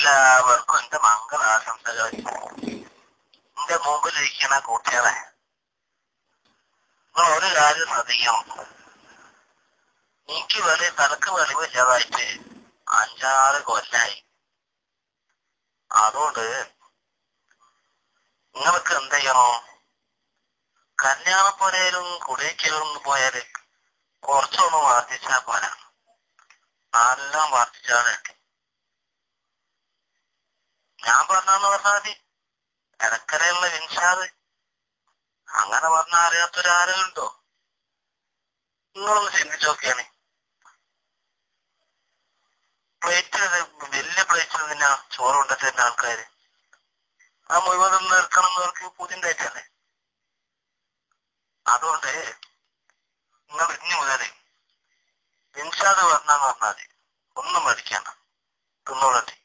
എല്ലാവർക്കും എന്റെ മംഗളാശംസകൾ എന്റെ മുമ്പിലിരിക്കുന്ന കുട്ടികളെ നിങ്ങൾ ഒരു കാര്യം ശ്രദ്ധിക്കണം എനിക്ക് വലിയ തലക്ക് വെളിവില്ലാതായിട്ട് അഞ്ചാറ് കൊല്ലായി അതുകൊണ്ട് നിങ്ങൾക്ക് എന്ത് ചെയ്യണോ കല്യാണപ്പുരയിലും കുടിയേക്കലും പോയാല് കുറച്ചൊന്ന് വർദ്ധിച്ചാ പോരാ നല്ല വർദ്ധിച്ചാണ് ഞാൻ പറഞ്ഞെന്ന് പറഞ്ഞാൽ മതി ഇടക്കരയുള്ള വിൻഷാദ് അങ്ങനെ പറഞ്ഞ അറിയാത്തൊരാരും ഉണ്ടോ നിങ്ങളൊന്ന് ചിന്തിച്ചു നോക്കിയാണ് പ്ലേറ്റിൽ വലിയ പ്ലേറ്റിൽ നിന്നാ ചോറ് കൊണ്ടുതരുന്ന ആൾക്കാര് ആ മുഴുവൻ നിർക്കണം എന്നവർക്ക് പുതിണ്ടായിട്ടല്ലേ അതുകൊണ്ട് നിങ്ങൾ ഇനി മുതൽ വിൻഷാദ് പറഞ്ഞാന്ന് പറഞ്ഞാല് ഒന്നും മടിക്കണം തിന്നോളട്ടെ